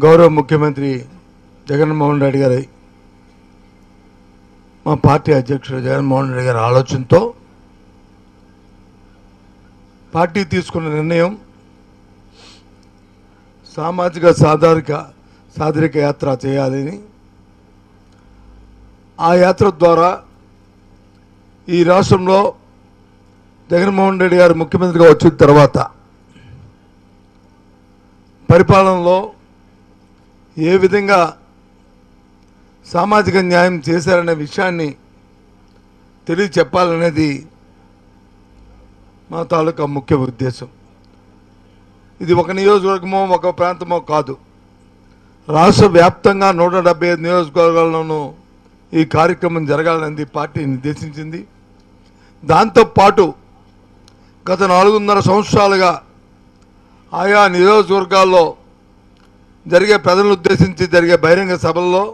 గౌరవ ముఖ్యమంత్రి జగన్మోహన్ రెడ్డి గారి మా పార్టీ అధ్యక్షుడు జగన్మోహన్ రెడ్డి గారి ఆలోచనతో పార్టీ తీసుకున్న నిర్ణయం సామాజిక సాధారిక సాధరిక యాత్ర చేయాలని ఆ యాత్ర ద్వారా ఈ రాష్ట్రంలో జగన్మోహన్ రెడ్డి గారు ముఖ్యమంత్రిగా వచ్చిన తర్వాత పరిపాలనలో ఏ విధంగా సామాజిక న్యాయం చేశారనే విషయాన్ని తెలియ చెప్పాలనేది మా తాలూకా ముఖ్య ఉద్దేశం ఇది ఒక నియోజకవర్గమో ఒక ప్రాంతమో కాదు రాష్ట్ర వ్యాప్తంగా నూట డెబ్బై ఐదు నియోజకవర్గాల్లోనూ ఈ కార్యక్రమం జరగాలనేది పార్టీ నిర్దేశించింది దాంతోపాటు గత నాలుగున్నర సంవత్సరాలుగా ఆయా నియోజకవర్గాల్లో జరిగే ప్రజలను ఉద్దేశించి జరిగే బహిరంగ సభల్లో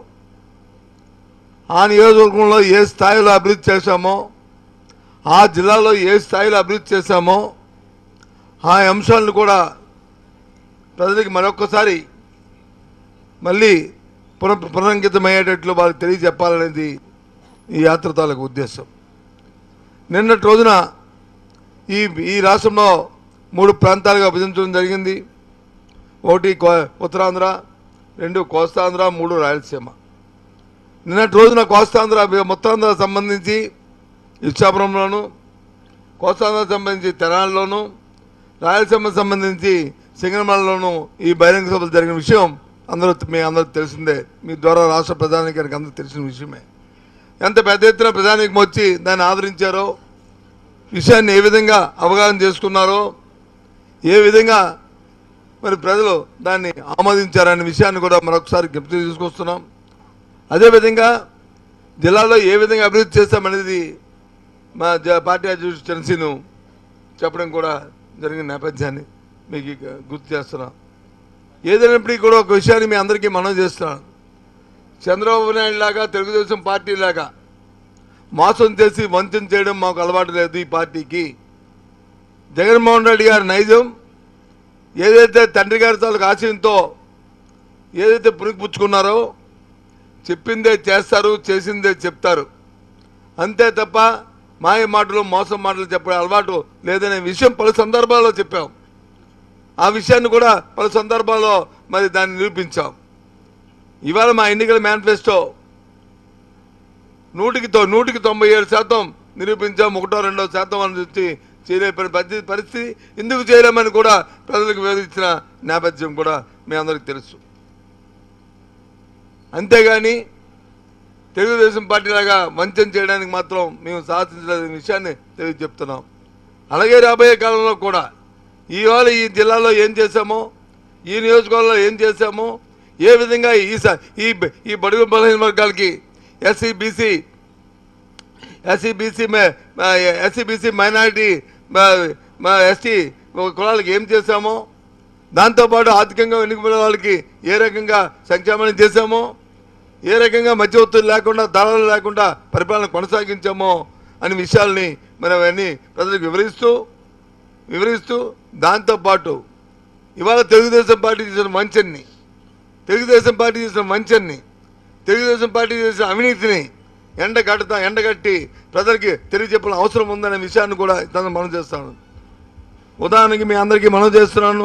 ఆ నియోజకవర్గంలో ఏ స్థాయిలో అభివృద్ధి చేశామో ఆ జిల్లాలో ఏ స్థాయిలో అభివృద్ధి చేశామో ఆ అంశాలను కూడా ప్రజలకు మరొకసారి మళ్ళీ పున పునరంకితమయ్యేటట్లు వారికి తెలియజెప్పాలనేది ఈ యాత్ర తాలూకు ఉద్దేశం నిన్నటి రోజున ఈ ఈ రాష్ట్రంలో మూడు ప్రాంతాలుగా విభజించడం జరిగింది ఒకటి కో- ఉత్తరాంధ్ర రెండు కోస్తాంధ్ర మూడు రాయలసీమ నిన్నటి రోజున కోస్తాంధ్ర ఉత్తరాంధ్ర సంబంధించి ఇచ్చాపురంలోను కోస్తాంధ్ర సంబంధించి తెనాలిలోను రాయలసీమ సంబంధించి సింగనమలలోను ఈ బహిరంగ సభలు జరిగిన విషయం అందరూ మీ అందరికి తెలిసిందే మీ ద్వారా రాష్ట్ర ప్రధానికానికి అందరూ తెలిసిన విషయమే ఎంత పెద్ద ఎత్తున ప్రధానికి వచ్చి దాన్ని ఆదరించారో విషయాన్ని ఏ విధంగా అవగాహన చేసుకున్నారో ఏ విధంగా మరి ప్రజలు దాన్ని ఆమోదించారనే విషయాన్ని కూడా మరొకసారి జ్ఞప్తి తీసుకొస్తున్నాం అదేవిధంగా జిల్లాలో ఏ విధంగా అభివృద్ధి చేస్తామనేది మా జ- పార్టీ అధ్యక్షుడు చంద్రసీను చెప్పడం కూడా జరిగిన నేపథ్యాన్ని మీకు ఇక గుర్తు చేస్తున్నాం ఏదైనప్పటికీ కూడా ఒక విషయాన్ని మీ అందరికీ మనం చేస్తున్నాను చంద్రబాబు నాయుడు లాగా తెలుగుదేశం పార్టీ లాగా మోసం చేసి వంచన చేయడం మాకు అలవాటు లేదు ఈ పార్టీకి జగన్మోహన్ రెడ్డి గారి నైజం ఏదైతే తండ్రి గారి తాలూకు ఆశయంతో ఏదైతే పుణికిపుచ్చుకున్నారో చెప్పిందే చేస్తారు చేసిందే చెప్తారు అంతే తప్ప మాయ మాటలు మోసం మాటలు చెప్పే అలవాటు లేదనే విషయం పలు సందర్భాల్లో చెప్పాం ఆ విషయాన్ని కూడా పలు సందర్భాల్లో మరి దాన్ని నిరూపించాం ఇవాళ మా ఎన్నికల మేనిఫెస్టో నూటికి తొ నూటికి తొంభై ఏడు శాతం నిరూపించాం ఒకటో రెండో శాతం అని వచ్చి చేయలేని పరిస్థితి పరిస్థితి ఎందుకు చేయలేమని కూడా ప్రజలకు వివరించిన నేపథ్యం కూడా మీ అందరికీ తెలుసు అంతేగాని తెలుగుదేశం పార్టీ లాగా వంచన చేయడానికి మాత్రం మేము సాధించలేని విషయాన్ని తెలియ చెప్తున్నాం అలాగే రాబోయే కాలంలో కూడా ఇవాళ ఈ జిల్లాలో ఏం చేశామో ఈ నియోజకవర్గంలో ఏం చేశామో ఏ విధంగా ఈ స- ఈ బ- ఈ బడుగు బలహీన వర్గాలకి SC BC SC BC SC BC minority ST కులాలకి ఏం చేశామో దాంతోపాటు ఆర్థికంగా వెనుకబడిన వాళ్ళకి ఏ రకంగా సంక్షేమం చేశామో ఏ రకంగా మధ్యవర్తులు లేకుండా దళాలు లేకుండా పరిపాలన కొనసాగించామో అనే విషయాల్ని మనం అవన్నీ ప్రజలకు వివరిస్తూ వివరిస్తూ దాంతోపాటు ఇవాళ తెలుగుదేశం పార్టీ చేసిన మంచన్ని తెలుగుదేశం పార్టీ చేసిన మంచన్ని తెలుగుదేశం పార్టీ చేసిన అవినీతిని ఎండగడతా ఎండగట్టి ప్రజలకి తెలియజెప్పాల్సిన అవసరం ఉందనే విషయాన్ని కూడా తను మనం చేస్తాను ఉదాహరణకి మీ అందరికీ మనం చేస్తున్నాను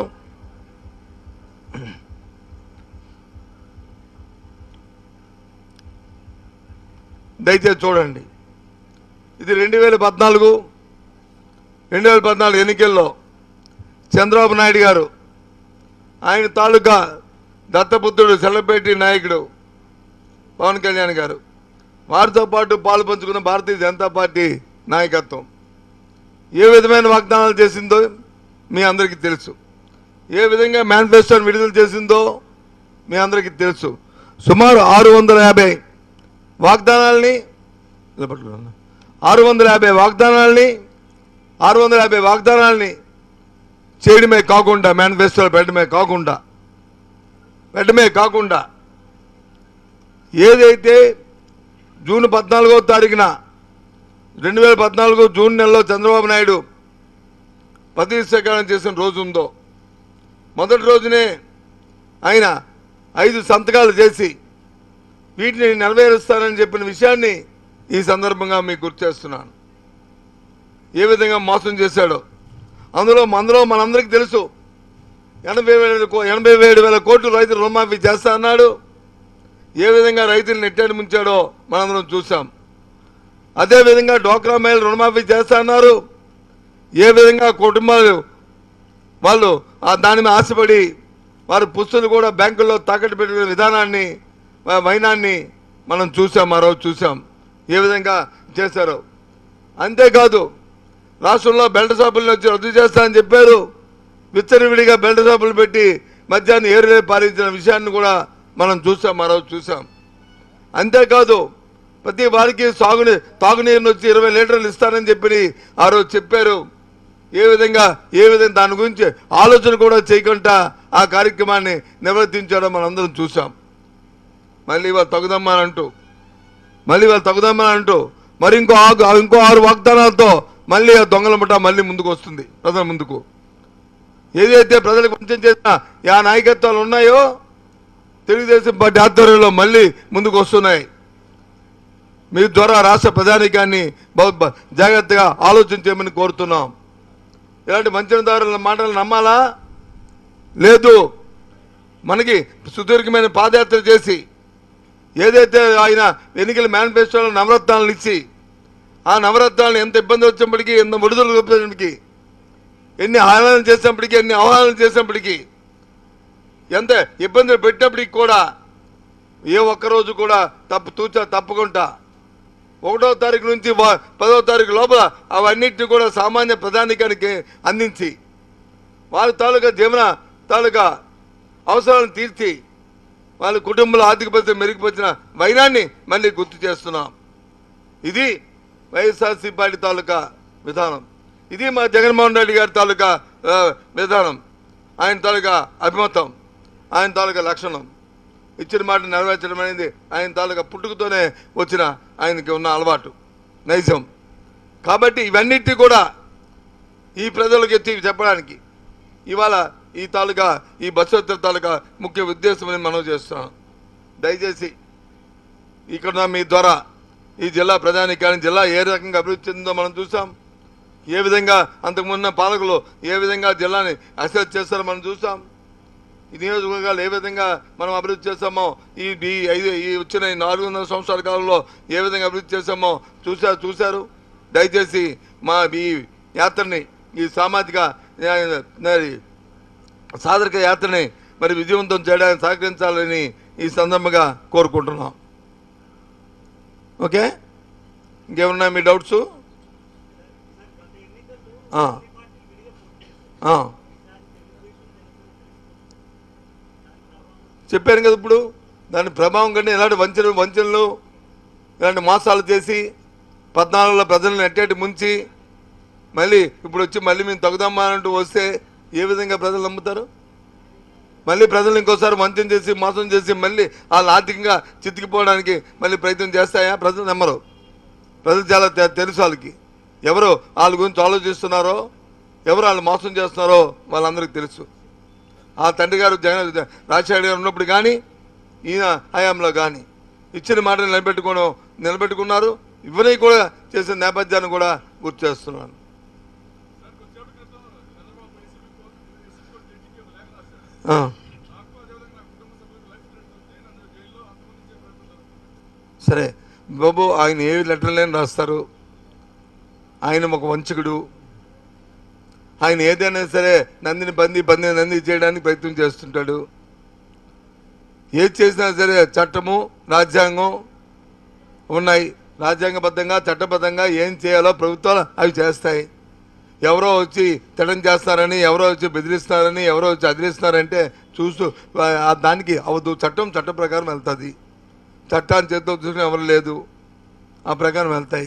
దయచేసి చూడండి ఇది రెండు వేల పద్నాలుగు రెండు వేల పద్నాలుగు ఎన్నికల్లో చంద్రబాబు నాయుడు గారు ఆయన తాలూకా దత్తపుత్రుడు సెలబ్రిటీ నాయకుడు పవన్ కళ్యాణ్ గారు వారితో పాటు పాలు పంచుకున్న భారతీయ జనతా పార్టీ నాయకత్వం ఏ విధమైన వాగ్దానాలు చేసిందో మీ అందరికీ తెలుసు ఏ విధంగా మేనిఫెస్టోని విడుదల చేసిందో మీ అందరికీ తెలుసు సుమారు ఆరు వందల యాభై వాగ్దానాల్ని ఇలా పట్టుకోండి. ఆరు వందల యాభై వాగ్దానాల్ని ఆరు వందల యాభై వాగ్దానాల్ని చేయడమే కాకుండా మేనిఫెస్టోలో పెట్టడమే కాకుండా పెట్టడమే కాకుండా ఏదైతే జూన్ పద్నాలుగో తారీఖున రెండు వేల పద్నాలుగు జూన్ నెలలో చంద్రబాబు నాయుడు పదవి స్వీకారం చేసిన రోజు ఉందో మొదటి రోజునే ఆయన ఐదు సంతకాలు చేసి వీటిని నెరవేరుస్తానని చెప్పిన విషయాన్ని ఈ సందర్భంగా మీకు గుర్తు చేస్తున్నాను ఏ విధంగా మోసం చేశాడో అందులో అందులో మనందరికీ తెలుసు ఎనభై వేల కో- ఎనభై ఏడు వేల కోట్లు రైతులు రుణమాఫీ చేస్తా అన్నాడు ఏ విధంగా రైతులు నెట్టాడు ముంచాడో మనందరం చూసాం అదేవిధంగా డోక్రా మహిళలు రుణమాఫీ చేస్తా అన్నారు ఏ విధంగా కుటుంబాలు వాళ్ళు ఆ దాని మీద ఆశపడి వారి పుస్తులు కూడా బ్యాంకుల్లో తాకట్టు పెట్టిన విధానాన్ని ఆ వైనాన్ని మనం చూసాం ఆ రోజు చూసాం ఏ విధంగా చేశారో అంతేకాదు రాష్ట్రంలో బెల్ట్ షాపులను వచ్చి రద్దు చేస్తానని చెప్పారు విచ్చలవిడిగా బెల్ట్ షాపులు పెట్టి మధ్యాహ్నం ఏరులే పారించిన విషయాన్ని కూడా మనం చూసాం ఆ రోజు చూసాం అంతేకాదు ప్రతి వారికి సాగుని తాగునీరుని వచ్చి ఇరవై లీటర్లు ఇస్తానని చెప్పి ఆ రోజు చెప్పారు ఏ విధంగా ఏ విధంగా దాని గురించి ఆలోచన కూడా చేయకుండా ఆ కార్యక్రమాన్ని నిర్వర్తించడం మనందరం చూసాం మళ్ళీ వాళ్ళు తగుదమ్మని అంటూ మళ్ళీ వాళ్ళు తగుదమ్మని అంటూ మరి ఇంకో ఆగు ఇంకో ఆరు వాగ్దానాలతో మళ్ళీ ఆ దొంగల ముఠ మళ్ళీ ముందుకు వస్తుంది ప్రజల ముందుకు ఏదైతే ప్రజలకు పంచం చేసిన ఆ నాయకత్వాలు ఉన్నాయో తెలుగుదేశం పార్టీ ఆధ్వర్యంలో మళ్ళీ ముందుకు వస్తున్నాయి మీ ద్వారా రాష్ట్ర ప్రధానికాన్ని బహు- బ- జాగ్రత్తగా ఆలోచన చేయమని కోరుతున్నాం ఇలాంటి మంత్రిదారుల మాటలు నమ్మాలా లేదు మనకి సుదీర్ఘమైన పాదయాత్ర చేసి ఏదైతే ఆయన ఎన్నికల మేనిఫెస్టోలో నవరత్నాలను ఇచ్చి ఆ నవరత్నాలను ఎంత ఇబ్బంది వచ్చినప్పటికీ ఎంత విడుదల చూపించినప్పటికీ ఎన్ని ఆహ్వానం చేసినప్పటికీ ఎన్ని ఆహ్వానం చేసినప్పటికీ ఎంత ఇబ్బందులు పెట్టినప్పటికీ కూడా ఏ ఒక్కరోజు కూడా తప్పు తూచా తప్పకుండా ఒకటో తారీఖు నుంచి వ- పదవ తారీఖు లోపల అవన్నిటిని కూడా సామాన్య ప్రధానికానికి అందించి వారి తాలూకా జీవన తాలూకా అవసరాలను తీర్చి వాళ్ళ కుటుంబంలో ఆర్థిక పరిస్థితి మెరుగుపరిచిన వైనాన్ని మళ్ళీ గుర్తు చేస్తున్నాం ఇది వైఎస్ఆర్సీ పార్టీ తాలూకా విధానం ఇది మా జగన్మోహన్ రెడ్డి గారి తాలూకా ఆ, విధానం ఆయన తాలూకా అభిమతం ఆయన తాలూకా లక్షణం ఇచ్చిన మాట నెరవేర్చడం అనేది ఆయన తాలూకా పుట్టుకతోనే వచ్చిన ఆయనకి ఉన్న అలవాటు నైజం కాబట్టి ఇవన్నిటి కూడా ఈ ప్రజలకు ఎత్తి చెప్పడానికి ఇవాళ ఈ తాలూకా ఈ బస్సు తాలూకా ముఖ్య ఉద్దేశమని మనం చేస్తున్నాం దయచేసి ఇక్కడ మీ ద్వారా ఈ జిల్లా ప్రధానికాన్ని జిల్లా ఏ రకంగా అభివృద్ధి చెందిందో మనం చూసాం ఏ విధంగా అంతకుమున్న పాలకులు ఏ విధంగా జిల్లాని అసెస్ చేస్తారో మనం చూసాం ఈ నియోజకవర్గాలు ఏ విధంగా మనం అభివృద్ధి చేస్తామో ఈ ఈ ఐదు ఈ వచ్చిన ఈ నాలుగున్నర సంవత్సరాల కాలంలో ఏ విధంగా అభివృద్ధి చేస్తామో చూశారు చూశారు దయచేసి మా ఈ యాత్రని ఈ సామాజిక న్యాయ- మరి సాధక యాత్రని మరి విజయవంతం చేయడానికి సహకరించాలని ఈ సందర్భంగా కోరుకుంటున్నాం ఓకే ఇంకేమన్నా మీ డౌట్స్ ఆ. ఆ. చెప్పాను కదా ఇప్పుడు దాని ప్రభావం కంటే ఇలాంటి వంచనలు వంచనలు ఇలాంటి మోసాలు చేసి పద్నాలుగులో ప్రజలను ఎట్టేటి ముంచి మళ్ళీ ఇప్పుడు వచ్చి మళ్ళీ మేము తగుదమ్మా అంటూ వస్తే ఏ విధంగా ప్రజలు నమ్ముతారు మళ్ళీ ప్రజలు ఇంకోసారి వంచన చేసి మోసం చేసి మళ్ళీ వాళ్ళు ఆర్థికంగా చితికిపోవడానికి మళ్ళీ ప్రయత్నం చేస్తాయా ప్రజలు నమ్మరు ప్రజలు చాలా తె- తెలుసు వాళ్ళకి ఎవరు వాళ్ళ గురించి ఆలోచిస్తున్నారో ఎవరు వాళ్ళు మోసం చేస్తున్నారో వాళ్ళందరికీ తెలుసు ఆ తండ్రి గారు జగన్ రాజశేఖర గారు ఉన్నప్పుడు కానీ ఈయన హయాంలో కానీ ఇచ్చిన మాటను నిలబెట్టుకోవడం నిలబెట్టుకున్నారు ఇవన్నీ కూడా చేసిన నేపథ్యాన్ని కూడా గుర్తు చేస్తున్నాను ఆ. సరే బాబు ఆయన ఏ లెటర్లేని రాస్తారు ఆయన ఒక వంచకుడు ఆయన ఏదైనా సరే నందిని బంది బంది నంది చేయడానికి ప్రయత్నం చేస్తుంటాడు ఏది చేసినా సరే చట్టము రాజ్యాంగం ఉన్నాయి రాజ్యాంగబద్ధంగా చట్టబద్ధంగా ఏం చేయాలో ప్రభుత్వాలు అవి చేస్తాయి ఎవరో వచ్చి చట్టం చేస్తారని ఎవరో వచ్చి బెదిరిస్తారని ఎవరో వచ్చి అదిరిస్తారంటే చూస్తూ ఆ దానికి అవదు చట్టం చట్ట ప్రకారం వెళ్తుంది చట్టాన్ని చేతితో చూసిన ఎవరు లేదు ఆ ప్రకారం వెళ్తాయి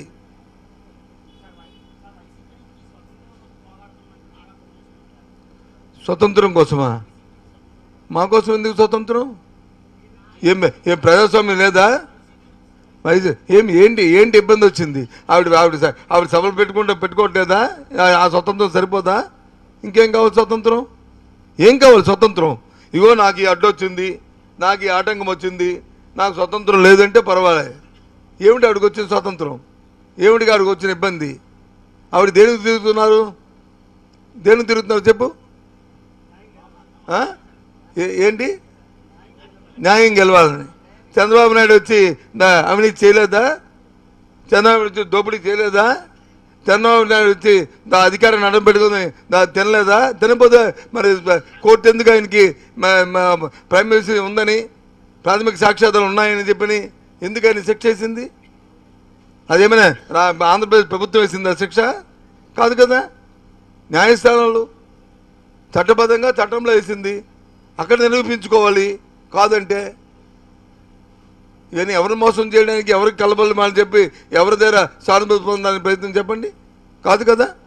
స్వతంత్రం కోసమా మా కోసం ఎందుకు స్వతంత్రం ఏం ఏం ప్రజాస్వామ్యం లేదా వైద్య ఏం ఏంటి ఏంటి ఇబ్బంది వచ్చింది ఆవిడ ఆవిడ స- ఆవిడ సభలు పెట్టుకుంటే పెట్టుకోవట్లేదా ఆ- ఆ స్వతంత్రం సరిపోదా ఇంకేం కావాలి స్వతంత్రం ఏం కావాలి స్వతంత్రం ఇగో నాకు ఈ అడ్డు వచ్చింది నాకు ఈ ఆటంకం వచ్చింది నాకు స్వతంత్రం లేదంటే పర్వాలే ఏమిటి ఆవిడకి వచ్చిన స్వతంత్రం ఏమిటి ఆవిడకి వచ్చిన ఇబ్బంది ఆవిడ దేనికి తిరుగుతున్నారు దేనికి తిరుగుతున్నారు చెప్పు ఆ? ఏ- ఏంటి న్యాయం గెలవాలని చంద్రబాబు నాయుడు వచ్చి నా అవినీతి చేయలేదా చంద్రబాబు నాయుడు వచ్చి దోపిడీ చేయలేదా చంద్రబాబు నాయుడు వచ్చి నా అధికారం నడం పెట్టుకుని నా తినలేదా తినకపోతే మరి కోర్టు ఎందుకు ఆయనకి మ- మ- ప్రైమ్ మినిస్టర్ ఉందని ప్రాథమిక సాక్ష్యాధారాలు ఉన్నాయని చెప్పని ఎందుకు ఆయన శిక్ష వేసింది అదేమైనా రా- ఆంధ్రప్రదేశ్ ప్రభుత్వం వేసిందా శిక్ష కాదు కదా న్యాయస్థానాలు చట్టబద్ధంగా చట్టంలో వేసింది అక్కడ నిరూపించుకోవాలి కాదంటే ఇవన్నీ ఎవరిని మోసం చేయడానికి ఎవరికి కలబలు అని చెప్పి ఎవరి దగ్గర సానుభూతి పొందడానికి ప్రయత్నం చెప్పండి కాదు కదా